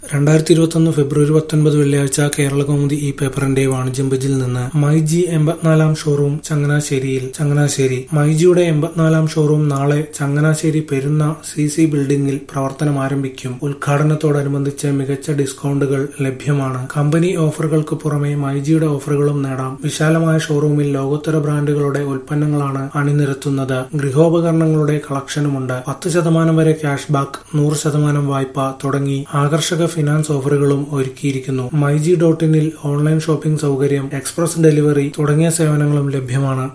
രണ്ടായിരത്തി ഇരുപത്തൊന്ന് ഫെബ്രുവരി പത്തൊൻപത് വെള്ളിയാഴ്ച കേരളകൗമുദി ഈ പേപ്പറിന്റെ വാണിജ്യം പേജിൽ നിന്ന് മൈജി എൺപത്തിനാലാം ഷോറൂം ചങ്ങനാശ്ശേരിയിൽ ചങ്ങനാശ്ശേരി മൈജിയുടെ എൺപത്തിനാലാം ഷോറൂം നാളെ ചങ്ങനാശ്ശേരി പെരുന്ന സി സി ബിൽഡിംഗിൽ പ്രവർത്തനം ആരംഭിക്കും ഉദ്ഘാടനത്തോടനുബന്ധിച്ച് മികച്ച ഡിസ്കൗണ്ടുകൾ ലഭ്യമാണ് കമ്പനി ഓഫറുകൾക്ക് പുറമെ മൈജിയുടെ ഓഫറുകളും നേടാം വിശാലമായ ഷോറൂമിൽ ലോകോത്തര ബ്രാൻഡുകളുടെ ഉൽപ്പന്നങ്ങളാണ് അണിനിരത്തുന്നത് ഗൃഹോപകരണങ്ങളുടെ കളക്ഷനുമുണ്ട് പത്ത് ശതമാനം വരെ ക്യാഷ് ബാക്ക് നൂറ് ശതമാനം വായ്പ തുടങ്ങി ആകർഷക ഫിനാൻസ് ഓഫറുകളും ഒരുക്കിയിരിക്കുന്നു മൈജി ഡോട്ട് ഇനിൽ ഓൺലൈൻ ഷോപ്പിംഗ് സൗകര്യം എക്സ്പ്രസ് ഡെലിവറി തുടങ്ങിയ സേവനങ്ങളും ലഭ്യമാണ്